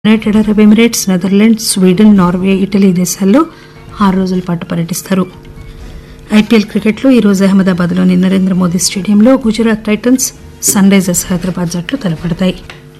United Arab Emirates Netherlands Sweden Norway Italy దేశాల్లో ఆరు రోజుల పాటు పర్యటిస్తారు ఐపీఎల్ క్రికెట్లో ఈరోజు అహ్మదాబాద్లోని నరేంద్ర మోదీ స్టేడియంలో Gujarat Titans Sunrisers Hyderabad జట్లు తలపడతాయి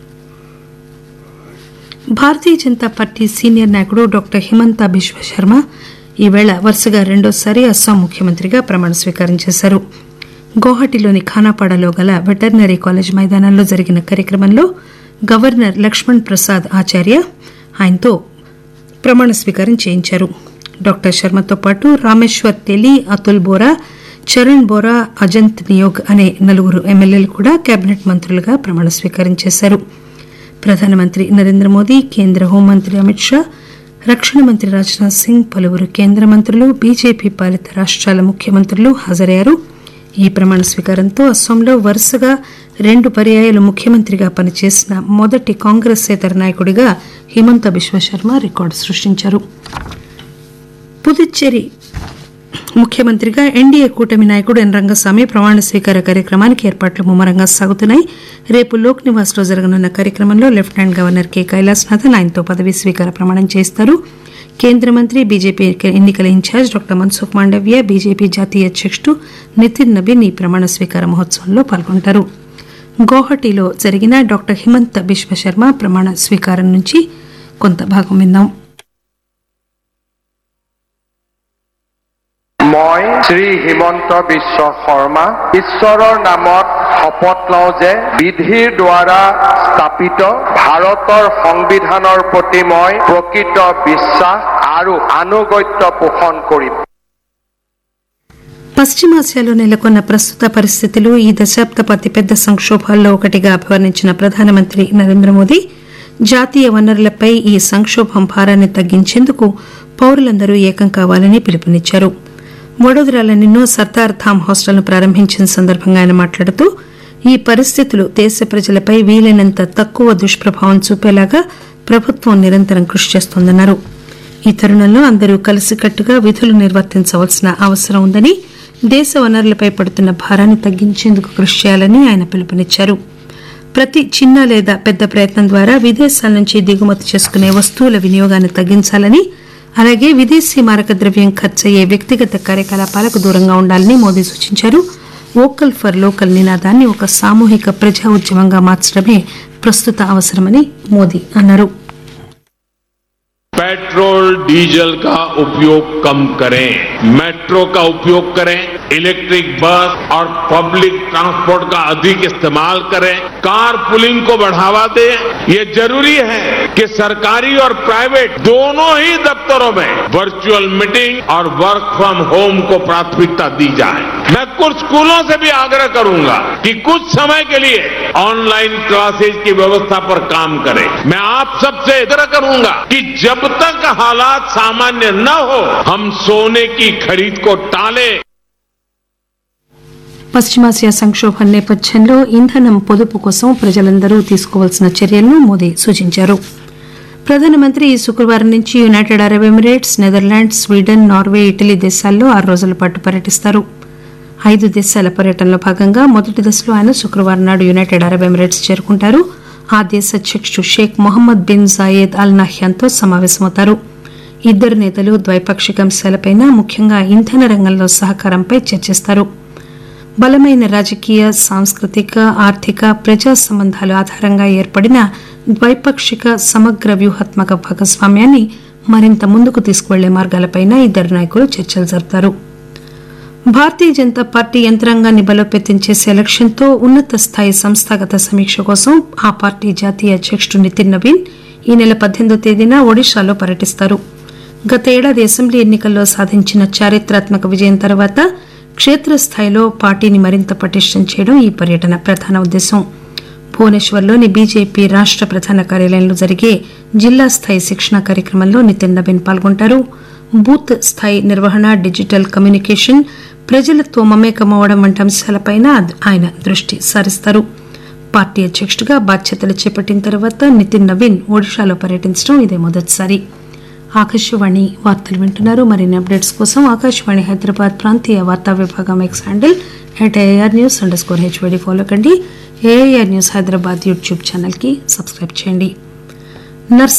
భారతీయ జనతా పార్టీ సీనియర్ నాయకుడు డాక్టర్ హిమంతా బిశ్వ శర్మ ఈవేళ వరుసగా రెండోసారి అస్సాం ముఖ్యమంత్రిగా ప్రమాణ స్వీకారం చేశారు గౌహటిలోని ఖానాపాడలో గల వెటర్నరీ కాలేజ్ మైదానంలో జరిగిన కార్యక్రమంలో గవర్నర్ లక్ష్మణ్ ప్రసాద్ ఆచార్య ఆయనతో ప్రమాణ స్వీకారం చేయించారు డాక్టర్ శర్మతో పాటు రామేశ్వర్ తెలి అతుల్ బోరా చరణ్ బోరా అజంత్ నియోగ్ అనే నలుగురు ఎమ్మెల్యేలు కూడా కేబినెట్ మంత్రులుగా ప్రమాణ స్వీకారం చేశారు ప్రధానమంత్రి నరేంద్ర మోదీ కేంద్ర హోంమంత్రి అమిత్ షా రక్షణ మంత్రి రాజ్నాథ్ సింగ్ పలువురు కేంద్ర మంత్రులు బీజేపీ పాలిత రాష్ట్రాల ముఖ్యమంత్రులు హాజరయ్యారు ఈ ప్రమాణ స్వీకారంతో అస్సాంలో వరుసగా రెండు పర్యాయాలు ముఖ్యమంత్రిగా పనిచేసిన మొదటి కాంగ్రెసేతర నాయకుడిగా హిమంత బిశ్వశర్మ రికార్డు సృష్టించారు పుదుచ్చేరి ముఖ్యమంత్రిగా ఎన్డీఏ కూటమి నాయకుడు ఎన్ రంగస్వామి ప్రమాణ స్వీకార కార్యక్రమానికి ఏర్పాట్లు ముమ్మరంగా సాగుతున్నాయి రేపు లోక్ నివాస్ లో జరగనున్న కార్యక్రమంలో లెఫ్టినెంట్ గవర్నర్ కె కైలాసనాథన్ ఆయనతో పదవీ స్వీకార ప్రమాణం చేస్తారు కేంద్ర మంత్రి బీజేపీ ఎన్నికల in charge doctor Mansukh Mandaviya BJP జాతీయ అధ్యకుడు నితిన్ నబీన్ ఈ ప్రమాణ స్వీకార మహోత్సవంలో పాల్గొంటారు గౌహటిలో జరిగిన డాక్టర్ హిమంత బిశ్వశర్మ ప్రమాణ స్వీకారం నుంచి కొంత భాగం విందాం মই শ্ৰী হিমন্ত বিশ্ব শৰ্মা ঈশ্বৰৰ নামত শপত লওঁ যে বিধিৰ দ্বাৰা স্থাপিত ভাৰতৰ সংবিধানৰ প্ৰতি মই প্ৰকৃত বিশ্বাস আৰু আনুগত্য পোষণ কৰিম పశ్చిమాసియాలో నెలకొన్న ప్రస్తుత పరిస్థితులు ఈ దశాబ్దపు అతిపెద్ద సంక్షోభాల్లో ఒకటిగా అభివర్ణించిన ప్రధానమంత్రి నరేంద్ర మోదీ జాతీయ వనరులపై ఈ సంక్షోభం భారాన్ని తగ్గించేందుకు పౌరులందరూ ఏకం కావాలని పిలుపునిచ్చారు వడోదరాలోనిన్నో సర్దార్ ధామ్ హాస్టల్ను ప్రారంభించిన సందర్భంగా ఆయన మాట్లాడుతూ ఈ పరిస్థితులు దేశ ప్రజలపై వీలైనంత తక్కువ దుష్ప్రభావం చూపేలాగా ప్రభుత్వం నిరంతరం కృషి చేస్తోందన్నారు ఈ తరుణంలో అందరూ కలిసికట్టుగా విధులు నిర్వర్తించవలసిన అవసరం ఉందని దేశ వనరులపై పడుతున్న భారాన్ని తగ్గించేందుకు కృషి చేయాలని ఆయన పిలుపునిచ్చారు ప్రతి చిన్న లేదా పెద్ద ప్రయత్నం ద్వారా విదేశాల నుంచి దిగుమతి చేసుకునే వస్తువుల వినియోగాన్ని తగ్గించాలని అలాగే విదేశీ మారక ద్రవ్యం ఖర్చయ్యే వ్యక్తిగత కార్యకలాపాలకు దూరంగా ఉండాలని మోదీ సూచించారు వోకల్ ఫర్ లోకల్ నినాదాన్ని ఒక సామూహిక ప్రజా ఉద్యమంగా మార్చడమే ప్రస్తుత అవసరమని మోదీ అన్నారు पेट्रोल डीजल का उपयोग कम करें मेट्रो का उपयोग करें इलेक्ट्रिक बस और पब्लिक ट्रांसपोर्ट का अधिक इस्तेमाल करें कार पुलिंग को बढ़ावा दें ये जरूरी है कि सरकारी और प्राइवेट दोनों ही दफ्तरों में वर्चुअल मीटिंग और वर्क फ्रॉम होम को प्राथमिकता दी जाए मैं कुछ स्कूलों से भी आग्रह करूंगा कि कुछ समय के लिए ऑनलाइन क्लासेज की व्यवस्था पर काम करें मैं आप सबसे आग्रह करूंगा कि जब तक हालात सामान्य न हो हम सोने की खरीद को टालें పశ్చిమాసియా సంక్షోభం నేపథ్యంలో ఇంధనం పొదుపు కోసం ప్రజలందరూ తీసుకోవాల్సిన చర్యలను మోదీ సూచించారు ప్రధానమంత్రి ఈ శుక్రవారం నుంచి United Arab Emirates Netherlands Sweden Norway Italy దేశాల్లో ఆరు రోజుల పాటు పర్యటిస్తారు ఐదు దేశాల పర్యటనలో భాగంగా మొదటి దశలో ఆయన శుక్రవారం నాడు యునైటెడ్ అరబ్ ఎమిరేట్స్ చేరుకుంటారు ఆ దేశ అధ్యకుడు Sheikh Mohammed bin Zayed al నహ్యాన్తో సమావేశమవుతారు ఇద్దరు నేతలు ద్వైపాక్షిక అంశాలపై ముఖ్యంగా ఇంధన రంగంలో సహకారంపై చర్చిస్తారు బలమైన రాజకీయ సాంస్కృతిక ఆర్థిక ప్రజా సంబంధాల ఆధారంగా ఏర్పడిన ద్వైపాక్షిక సమగ్ర వ్యూహాత్మక భాగస్వామ్యాన్ని మరింత ముందుకు తీసుకువెళ్లే మార్గాలపై ఇద్దరు నాయకులు చర్చలు జరుపుతారు భారతీయ జనతా పార్టీ యంత్రాంగాన్ని బలోపేతం చేసే లక్ష్యంతో ఉన్నత స్థాయి సంస్థాగత సమీక్ష కోసం ఆ పార్టీ జాతీయ అధ్యకుడు నితిన్ నవీన్ ఈ నెల పద్దెనిమిదో తేదీన ఒడిశాలో పర్యటిస్తారు గత ఏడాది అసెంబ్లీ ఎన్నికల్లో సాధించిన చారిత్రాత్మక విజయం తర్వాత క్షేత్రస్థాయిలో పార్టీని మరింత పటిష్టం చేయడం ఈ పర్యటన ప్రధాన ఉద్దేశం భువనేశ్వర్లోని బీజేపీ రాష్ట ప్రధాన కార్యాలయంలో జరిగే జిల్లా స్థాయి శిక్షణ కార్యక్రమంలో నితిన్ నవీన్ పాల్గొంటారు బూత్ స్థాయి నిర్వహణ డిజిటల్ కమ్యూనికేషన్ ప్రజలతో మమేకమవడం వంటి అంశాలపై ఆయన దృష్టి సారిస్తారు పార్టీ అధ్యకుడిగా బాధ్యతలు చేపట్టిన తర్వాత నితిన్ నవీన్ ఒడిశాలో పర్యటించడం ఇదే మొదటిసారి ఆకాశవాణి వార్తలు వింటున్నారు మరిన్ని అప్డేట్స్ కోసం ఆకాశవాణి హైదరాబాద్ ప్రాంతీయ వార్తా విభాగం X handle at AIR news underscore HYD follow కండి ఏఆర్ న్యూస్ హైదరాబాద్ యూట్యూబ్ ఛానల్కి సబ్స్క్రైబ్ చేయండి నర్స్